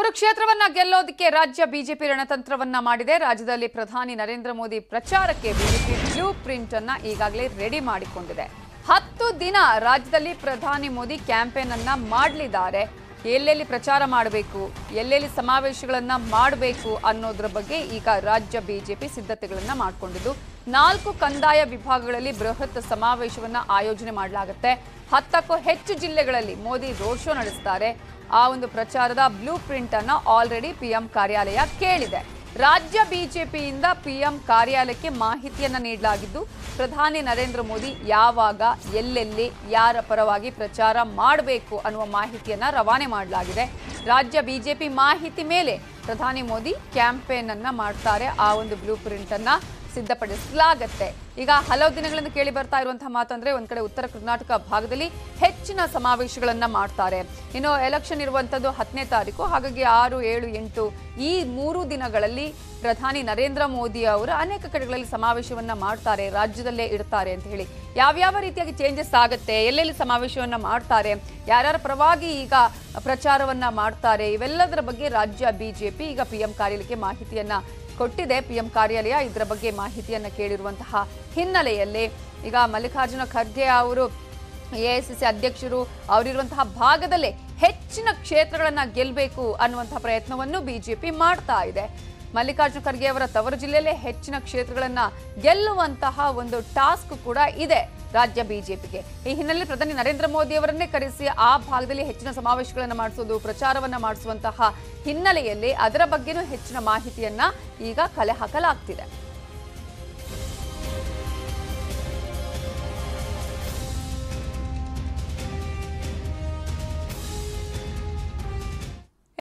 ಮೂರು ಕ್ಷೇತ್ರವನ್ನ ಗೆಲ್ಲೋದಕ್ಕೆ ರಾಜ್ಯ ಬಿಜೆಪಿ ರಣತಂತ್ರವನ್ನ ಮಾಡಿದೆ ರಾಜ್ಯದಲ್ಲಿ ಪ್ರಧಾನಿ ನರೇಂದ್ರ ಮೋದಿ ಪ್ರಚಾರಕ್ಕೆ ಬಿಜೆಪಿ ಬ್ಲೂ ಪ್ರಿಂಟ್ ಅನ್ನ ಈಗಾಗಲೇ ರೆಡಿ ಮಾಡಿಕೊಂಡಿದೆ ಹತ್ತು ದಿನ ರಾಜ್ಯದಲ್ಲಿ ಪ್ರಧಾನಿ ಮೋದಿ ಕ್ಯಾಂಪೇನ್ ಅನ್ನ ಮಾಡಲಿದ್ದಾರೆ ಎಲ್ಲೆಲ್ಲಿ ಪ್ರಚಾರ ಮಾಡಬೇಕು ಎಲ್ಲೆಲ್ಲಿ ಸಮಾವೇಶಗಳನ್ನ ಮಾಡಬೇಕು ಅನ್ನೋದ್ರ ಬಗ್ಗೆ ಈಗ ರಾಜ್ಯ ಬಿಜೆಪಿ ಸಿದ್ಧತೆಗಳನ್ನ ಮಾಡಿಕೊಂಡಿದ್ದು ನಾಲ್ಕು ಕಂದಾಯ ವಿಭಾಗಗಳಲ್ಲಿ ಬೃಹತ್ ಸಮಾವೇಶವನ್ನ ಆಯೋಜನೆ ಮಾಡಲಾಗುತ್ತೆ ಹತ್ತಕ್ಕೂ ಹೆಚ್ಚು ಜಿಲ್ಲೆಗಳಲ್ಲಿ ಮೋದಿ ರೋಡ್ ಶೋ ನಡೆಸ್ತಾರೆ ಆ ಒಂದು ಪ್ರಚಾರದ ಬ್ಲೂ ಪ್ರಿಂಟ್ ಅನ್ನ ಆಲ್ರೆಡಿ ಪಿಎಂ ಕಾರ್ಯಾಲಯ ಕೇಳಿದೆ ರಾಜ್ಯ ಬಿಜೆಪಿಯಿಂದ ಪಿಎಂ ಕಾರ್ಯಾಲಯಕ್ಕೆ ಮಾಹಿತಿಯನ್ನ ನೀಡಲಾಗಿದ್ದು ಪ್ರಧಾನಿ ನರೇಂದ್ರ ಮೋದಿ ಯಾವಾಗ ಎಲ್ಲೆಲ್ಲಿ ಯಾರ ಪರವಾಗಿ ಪ್ರಚಾರ ಮಾಡಬೇಕು ಅನ್ನುವ ಮಾಹಿತಿಯನ್ನ ರವಾನೆ ಮಾಡಲಾಗಿದೆ ರಾಜ್ಯ ಬಿಜೆಪಿ ಮಾಹಿತಿ ಮೇಲೆ ಪ್ರಧಾನಿ ಮೋದಿ ಕ್ಯಾಂಪೇನ್ ಅನ್ನ ಮಾಡ್ತಾರೆ ಆ ಒಂದು ಬ್ಲೂ ಪ್ರಿಂಟ್ ಅನ್ನ ಸಿದ್ಧಪಡಿಸಲಾಗತ್ತೆ ಈಗ ಹಲವು ದಿನಗಳಿಂದ ಕೇಳಿ ಬರ್ತಾ ಇರುವಂತಹ ಮಾತಂದ್ರೆ ಒಂದ್ ಕಡೆ ಉತ್ತರ ಕರ್ನಾಟಕ ಭಾಗದಲ್ಲಿ ಹೆಚ್ಚಿನ ಸಮಾವೇಶಗಳನ್ನ ಮಾಡ್ತಾರೆ ಇನ್ನು ಎಲೆಕ್ಷನ್ ಇರುವಂತದ್ದು ಹತ್ತನೇ ತಾರೀಕು ಹಾಗಾಗಿ ಆರು ಏಳು ಎಂಟು ಈ ಮೂರು ದಿನಗಳಲ್ಲಿ ಪ್ರಧಾನಿ ನರೇಂದ್ರ ಮೋದಿ ಅವರು ಅನೇಕ ಕಡೆಗಳಲ್ಲಿ ಸಮಾವೇಶವನ್ನ ಮಾಡ್ತಾರೆ ರಾಜ್ಯದಲ್ಲೇ ಇಡ್ತಾರೆ ಅಂತ ಹೇಳಿ ಯಾವ್ಯಾವ ರೀತಿಯಾಗಿ ಚೇಂಜಸ್ ಆಗುತ್ತೆ ಎಲ್ಲೆಲ್ಲಿ ಸಮಾವೇಶವನ್ನ ಮಾಡ್ತಾರೆ ಯಾರ್ಯಾರ ಪರವಾಗಿ ಈಗ ಪ್ರಚಾರವನ್ನ ಮಾಡ್ತಾರೆ ಇವೆಲ್ಲದರ ಬಗ್ಗೆ ರಾಜ್ಯ ಬಿಜೆಪಿ ಈಗ ಪಿಎಂ ಕಾರ್ಯಾಲಯಕ್ಕೆ ಮಾಹಿತಿಯನ್ನ ಕೊಟ್ಟಿದೆ ಪಿಎಂ ಕಾರ್ಯಾಲಯ ಇದರ ಬಗ್ಗೆ ಮಾಹಿತಿಯನ್ನ ಕೇಳಿರುವಂತಹ ಹಿನ್ನೆಲೆಯಲ್ಲಿ ಈಗ ಮಲ್ಲಿಕಾರ್ಜುನ ಖರ್ಗೆ ಅವರು ಎಐಸಿಸಿ ಅಧ್ಯಕ್ಷರು ಅವರಿರುವಂತಹ ಭಾಗದಲ್ಲೇ ಹೆಚ್ಚಿನ ಕ್ಷೇತ್ರಗಳನ್ನ ಗೆಲ್ಲಬೇಕು ಅನ್ನುವಂತಹ ಪ್ರಯತ್ನವನ್ನು ಬಿಜೆಪಿ ಮಾಡ್ತಾ ಇದೆ ಮಲ್ಲಿಕಾರ್ಜುನ ಖರ್ಗೆ ಅವರ ತವರು ಜಿಲ್ಲೆಯಲ್ಲೇ ಹೆಚ್ಚಿನ ಕ್ಷೇತ್ರಗಳನ್ನ ಗೆಲ್ಲುವಂತಹ ಒಂದು ಟಾಸ್ಕ್ ಕೂಡ ಇದೆ ರಾಜ್ಯ ಬಿಜೆಪಿಗೆ ಈ ಹಿನ್ನೆಲೆಯಲ್ಲಿ ಪ್ರಧಾನಿ ನರೇಂದ್ರ ಮೋದಿ ಅವರನ್ನೇ ಕರೆಸಿ ಆ ಭಾಗದಲ್ಲಿ ಹೆಚ್ಚಿನ ಸಮಾವೇಶಗಳನ್ನು ಮಾಡಿಸೋದು ಪ್ರಚಾರವನ್ನ ಮಾಡಿಸುವಂತಹ ಹಿನ್ನೆಲೆಯಲ್ಲಿ ಅದರ ಬಗ್ಗೆನೂ ಹೆಚ್ಚಿನ ಮಾಹಿತಿಯನ್ನ ಈಗ ಕಲೆ ಹಾಕಲಾಗ್ತಿದೆ